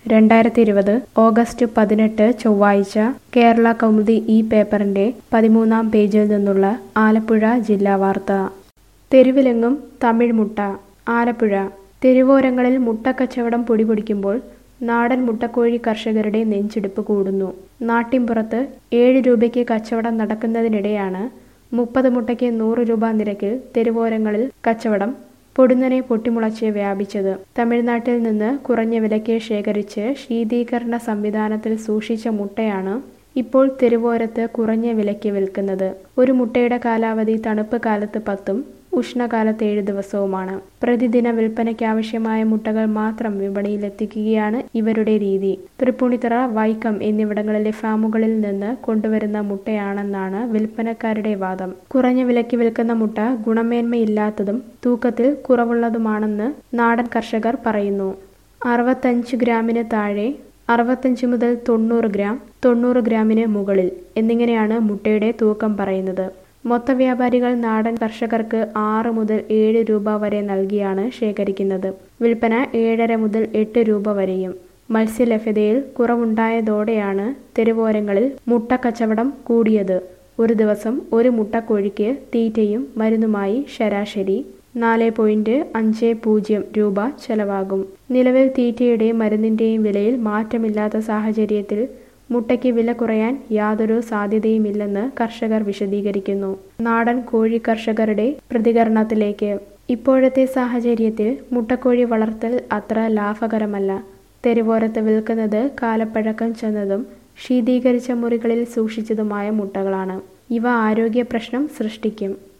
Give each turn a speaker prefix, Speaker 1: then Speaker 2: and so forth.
Speaker 1: രണ്ടായിരത്തി ഇരുപത് ഓഗസ്റ്റ് പതിനെട്ട് ചൊവ്വാഴ്ച കേരള കൗമുദി ഈ പേപ്പറിന്റെ പതിമൂന്നാം പേജിൽ നിന്നുള്ള ആലപ്പുഴ ജില്ലാ വാർത്ത തെരുവിലെങ്ങും തമിഴ് മുട്ട ആലപ്പുഴ തെരുവോരങ്ങളിൽ മുട്ടക്കച്ചവടം പൊടിപൊടിക്കുമ്പോൾ നാടൻ മുട്ടക്കോഴി കർഷകരുടെ നെഞ്ചിടിപ്പ് കൂടുന്നു നാട്ടിൻപുറത്ത് ഏഴ് രൂപയ്ക്ക് കച്ചവടം നടക്കുന്നതിനിടെയാണ് മുപ്പത് മുട്ടയ്ക്ക് നൂറ് രൂപ നിരക്കിൽ തെരുവോരങ്ങളിൽ കച്ചവടം പൊടുന്നനെ പൊട്ടിമുളച്ച് വ്യാപിച്ചത് തമിഴ്നാട്ടിൽ നിന്ന് കുറഞ്ഞ വിലയ്ക്ക് ശേഖരിച്ച് ശീതീകരണ സംവിധാനത്തിൽ സൂക്ഷിച്ച മുട്ടയാണ് ഇപ്പോൾ തെരുവോരത്ത് കുറഞ്ഞ വിലയ്ക്ക് വിൽക്കുന്നത് ഒരു മുട്ടയുടെ കാലാവധി തണുപ്പ് കാലത്ത് പത്തും ഉഷ്ണകാലത്ത് ഏഴ് ദിവസവുമാണ് പ്രതിദിന വിൽപ്പനയ്ക്കാവശ്യമായ മുട്ടകൾ മാത്രം വിപണിയിലെത്തിക്കുകയാണ് ഇവരുടെ രീതി തൃപ്പൂണിത്തറ വൈക്കം എന്നിവിടങ്ങളിലെ ഫാമുകളിൽ നിന്ന് കൊണ്ടുവരുന്ന മുട്ടയാണെന്നാണ് വിൽപ്പനക്കാരുടെ വാദം കുറഞ്ഞ വിലയ്ക്ക് വിൽക്കുന്ന മുട്ട ഗുണമേന്മയില്ലാത്തതും തൂക്കത്തിൽ കുറവുള്ളതുമാണെന്ന് നാടൻ കർഷകർ പറയുന്നു അറുപത്തഞ്ച് ഗ്രാമിന് താഴെ അറുപത്തഞ്ച് മുതൽ തൊണ്ണൂറ് ഗ്രാം തൊണ്ണൂറ് ഗ്രാമിന് മുകളിൽ എന്നിങ്ങനെയാണ് മുട്ടയുടെ തൂക്കം പറയുന്നത് മൊത്തവ്യാപാരികൾ നാടൻ കർഷകർക്ക് ആറ് മുതൽ ഏഴ് രൂപ വരെ നൽകിയാണ് ശേഖരിക്കുന്നത് വിൽപ്പന ഏഴര മുതൽ എട്ട് രൂപ വരെയും മത്സ്യലഭ്യതയിൽ കുറവുണ്ടായതോടെയാണ് തെരുവോരങ്ങളിൽ മുട്ട കച്ചവടം കൂടിയത് ഒരു ദിവസം ഒരു മുട്ടക്കോഴിക്ക് തീറ്റയും മരുന്നുമായി ശരാശരി നാല് പോയിന്റ് അഞ്ച് പൂജ്യം രൂപ ചെലവാകും നിലവിൽ തീറ്റയുടെയും മരുന്നിന്റെയും വിലയിൽ മാറ്റമില്ലാത്ത സാഹചര്യത്തിൽ മുട്ടയ്ക്ക് വില കുറയാൻ യാതൊരു സാധ്യതയുമില്ലെന്ന് കർഷകർ വിശദീകരിക്കുന്നു നാടൻ കോഴി കർഷകരുടെ പ്രതികരണത്തിലേക്ക് ഇപ്പോഴത്തെ സാഹചര്യത്തിൽ മുട്ടക്കോഴി വളർത്തൽ അത്ര ലാഭകരമല്ല തെരുവോരത്ത് വിൽക്കുന്നത് കാലപ്പഴക്കം ചെന്നതും ശീതീകരിച്ച മുറികളിൽ സൂക്ഷിച്ചതുമായ മുട്ടകളാണ് ഇവ ആരോഗ്യ പ്രശ്നം സൃഷ്ടിക്കും